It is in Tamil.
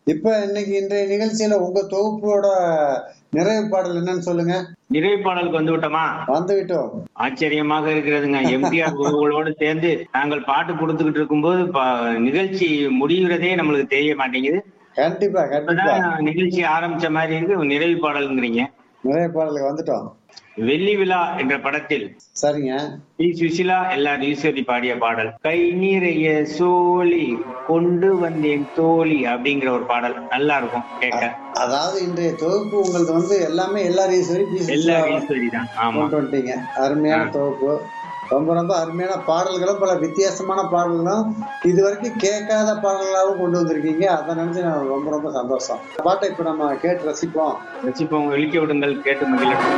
இப்ப இன்னைக்கு இன்றைய நிகழ்ச்சியில உங்க தொகுப்போட நிறைவு பாடல் என்னன்னு சொல்லுங்க நிறைவு பாடலுக்கு வந்து விட்டோமா வந்து விட்டோம் ஆச்சரியமாக இருக்கிறதுங்க எம்டிஆர் குழுக்களோடு சேர்ந்து நாங்கள் பாட்டு கொடுத்துக்கிட்டு இருக்கும்போது ப- நிகழ்ச்சி முடிகிறதே நம்மளுக்கு தெரிய மாட்டேங்குது கண்டிப்பா கண்டிப்பா இப்பதான் நிகழ்ச்சி ஆரம்பிச்ச மாதிரி இருக்கு நிறைவு பாடலுங்கிறீங்க நிறைய பாடலுக்கு வந்துட்டோம் வெள்ளி விழா என்ற படத்தில் சரிங்க பி சுசிலா எல்லார் ஈஸ்வரி பாடிய பாடல் கை நிறைய சோழி கொண்டு வந்தேன் தோழி அப்படிங்கிற ஒரு பாடல் நல்லா இருக்கும் கேட்க அதாவது இன்றைய தொகுப்பு உங்களுக்கு வந்து எல்லாமே எல்லாரையும் சரி பி. எல்லா சுசீலா ஈஸ்வரி தான் ஆமா கொண்டு வந்துட்டீங்க அருமையான தொகுப்பு ரொம்ப ரொம்ப அருமையான பாடல்களும் பல வித்தியாசமான பாடல்களும் இது வரைக்கும் கேட்காத பாடல்களாகவும் கொண்டு வந்திருக்கீங்க அதை நினைச்சு நான் ரொம்ப ரொம்ப சந்தோஷம் பாட்டை இப்ப நம்ம கேட்டு ரசிப்போம் ரசிப்போம் வெளிக்க விடுங்கள் கேட்டு மகிழட்டும்